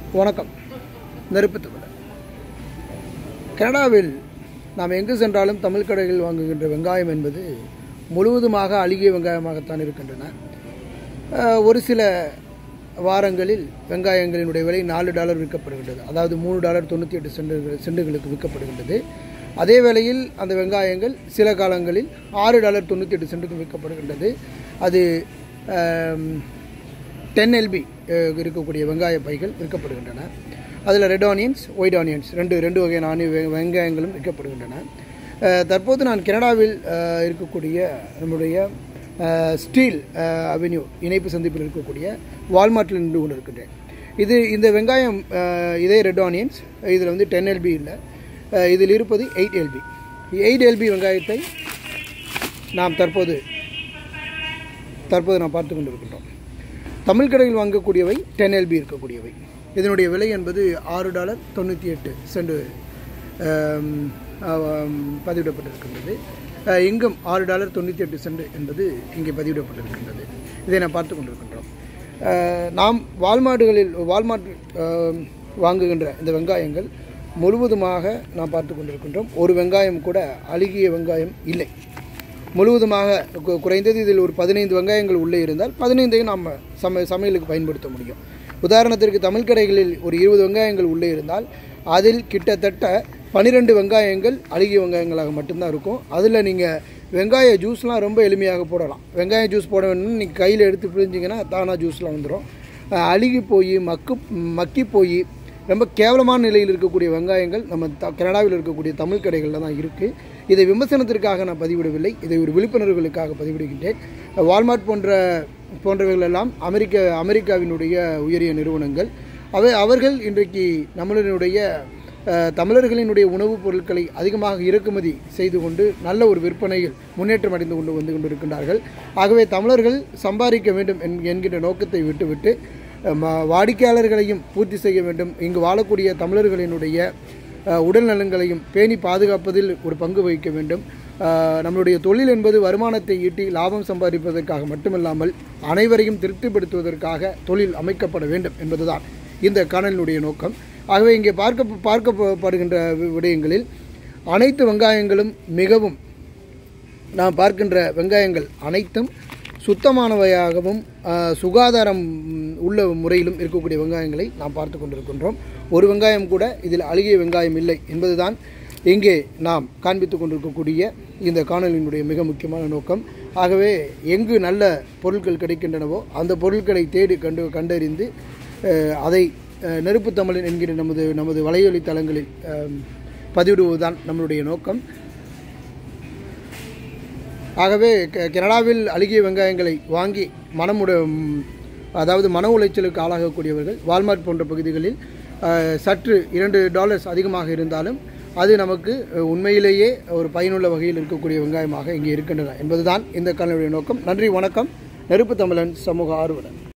வணக்கம் நெருப்பு தமிழர் கனடாவில் நாம் எங்கு சென்றாலும் தமிழ் கடைகளில் வாங்குகின்ற வெங்காயம் என்பது முழுவதுமாக அழுகிய வெங்காயமாகத்தான் இருக்கின்றன அஹ், ஒரு சில வாரங்களில் வெங்காயங்களினுடைய விலை நாலு டாலர் விற்கப்படுகின்றது அதாவது மூணு டாலர் தொண்ணூற்றி எட்டு சென்டுகள் சென்டுகளுக்கு விற்கப்படுகின்றது அதே வேளையில் அந்த வெங்காயங்கள் சில காலங்களில் ஆறு டாலர் தொண்ணூற்றி எட்டு சென்ட்டுக்கு விற்கப்படுகின்றது அது டென் எல்பி இருக்கக்கூடிய வெங்காய பைகள் விற்கப்படுகின்றன அதில் ரெட் ஆனியன்ஸ் ஒயிட் ஆனியன்ஸ் ரெண்டு ரெண்டு வகையான ஆனி வெ- வெங்காயங்களும் விற்கப்படுகின்றன அஹ், தற்போது நான் கனடாவில் அஹ், இருக்கக்கூடிய நம்முடைய அஹ், ஸ்டீல் அஹ், அவென்யூ இணைப்பு சந்திப்பில் இருக்கக்கூடிய வால்மார்ட்டில் நின்று கொண்டு இருக்கின்றேன் இது இந்த வெங்காயம் அஹ், இதே ரெட் ஆனியன்ஸ் இதில் வந்து டென் எல்பி இல்லை அஹ், இதில் இருப்பது எயிட் எல்பி எயிட் எல்பி வெங்காயத்தை நாம் தற்போது தற்போது நாம் பார்த்து கொண்டிருக்கின்றோம் தமிழ் கடையில் வாங்கக்கூடியவை டென் எல்பி இருக்கக்கூடியவை இதனுடைய விலை என்பது ஆறு டாலர் தொண்ணூற்றி எட்டு சென்ட் ஆம், ஆம், பதிவிடப்பட்டிருக்கின்றது அஹ், இங்கும் ஆறு டாலர் தொண்ணூற்றி எட்டு சென்ட் என்பது இங்கே பதிவிடப்பட்டிருக்கின்றது இதை நாம் பார்த்து கொண்டிருக்கின்றோம் அஹ், நாம் வால்மார்ட்டுகளில் வால்மார்ட் ஆம், வாங்குகின்ற இந்த வெங்காயங்கள் முழுவதுமாக நாம் பார்த்து கொண்டிருக்கின்றோம் ஒரு வெங்காயம் கூட அழுகிய வெங்காயம் இல்லை முழுவதுமாக கு- குறைந்தது இதில் ஒரு பதினைந்து வெங்காயங்கள் உள்ளே இருந்தால் பதினைந்தையும் நாம் சம சமையலுக்கு பயன்படுத்த முடியும் உதாரணத்திற்கு தமிழ் கடைகளில் ஒரு இருபது வெங்காயங்கள் உள்ளே இருந்தால் அதில் கிட்டத்தட்ட பன்னிரெண்டு வெங்காயங்கள் அழுகிய வெங்காயங்களாக மட்டும்தான் இருக்கும் அதில் நீங்கள் வெங்காய ஜூஸ்லாம் ரொம்ப எளிமையாக போடலாம் வெங்காய ஜூஸ் போட வேணும்னு நீங்கள் கையில் எடுத்து பிழிஞ்சிங்கன்னா தானாக ஜூஸ்லாம் வந்துடும் அழுகி போய் மக்கு மக்கி போய் ரொம்ப கேவலமான நிலையில் இருக்கக்கூடிய வெங்காயங்கள் நம்ம த கனடாவில் இருக்கக்கூடிய தமிழ் கடைகளில் தான் இருக்குது இதை விமர்சனத்திற்காக நான் பதிவிடவில்லை இதை ஒரு விழிப்புணர்வுகளுக்காக பதிவிடுகின்றேன் வால்மார்ட் போன்ற போன்றவைகள் எல்லாம் அமெரிக்க அமெரிக்காவினுடைய உயரிய நிறுவனங்கள் அவை அவர்கள் இன்றைக்கு நம்மளுடைய அஹ், தமிழர்களினுடைய உணவுப் பொருட்களை அதிகமாக இறக்குமதி செய்து கொண்டு நல்ல ஒரு விற்பனையில் முன்னேற்றம் அடைந்து கொண்டு வந்து கொண்டிருக்கின்றார்கள் ஆகவே தமிழர்கள் சம்பாதிக்க வேண்டும் என்- என்கின்ற நோக்கத்தை விட்டுவிட்டு ம- வாடிக்கையாளர்களையும் பூர்த்தி செய்ய வேண்டும் இங்கு வாழக்கூடிய தமிழர்களினுடைய அஹ், உடல் நலன்களையும் பேணி பாதுகாப்பதில் ஒரு பங்கு வகிக்க வேண்டும் அஹ், நம்மளுடைய தொழில் என்பது வருமானத்தை ஈட்டி லாபம் சம்பாதிப்பதற்காக மட்டுமல்லாமல் அனைவரையும் திருப்திப்படுத்துவதற்காக தொழில் அமைக்கப்பட வேண்டும் என்பதுதான் இந்த காணலினுடைய நோக்கம் ஆகவே இங்கே பார்க்க பார்க்கப்படுகின்ற வி- விடயங்களில் அனைத்து வெங்காயங்களும் மிகவும் நாம் பார்க்கின்ற வெங்காயங்கள் அனைத்தும் சுத்தமானவையாகவும் ஆஹ், சுகாதாரம் ம், உள்ள முறையிலும் இருக்கக்கூடிய வெங்காயங்களை நாம் பார்த்து கொண்டிருக்கின்றோம் ஒரு வெங்காயம் கூட இதில் அழுகிய வெங்காயம் இல்லை என்பதுதான் இங்கே நாம் காண்பித்து கொண்டிருக்கக்கூடிய இந்த காணொலியினுடைய மிக முக்கியமான நோக்கம் ஆகவே எங்கு நல்ல பொருட்கள் கிடைக்கின்றனவோ அந்த பொருட்களை தேடி கண்டு கண்டறிந்து அஹ், அதை அஹ், நெருப்பு தமிழன் என்கிற நமது நமது வலையொலி தளங்களில் அஹ், பதிவிடுவதுதான் நம்மளுடைய நோக்கம் ஆகவே க- கனடாவில் அழுகிய வெங்காயங்களை வாங்கி மனமுட ம், அதாவது மன உளைச்சலுக்கு ஆளாகக்கூடியவர்கள் வால்மார்ட் போன்ற பகுதிகளில் அஹ், சற்று இரண்டு டாலர்ஸ் அதிகமாக இருந்தாலும் அது நமக்கு அஹ், உண்மையிலேயே ஒரு பயனுள்ள வகையில் இருக்கக்கூடிய வெங்காயமாக இங்கே இருக்கின்றன என்பதுதான் இந்த கல்வியுடைய நோக்கம் நன்றி வணக்கம் நெருப்பு தமிழன் சமூக ஆர்வலர்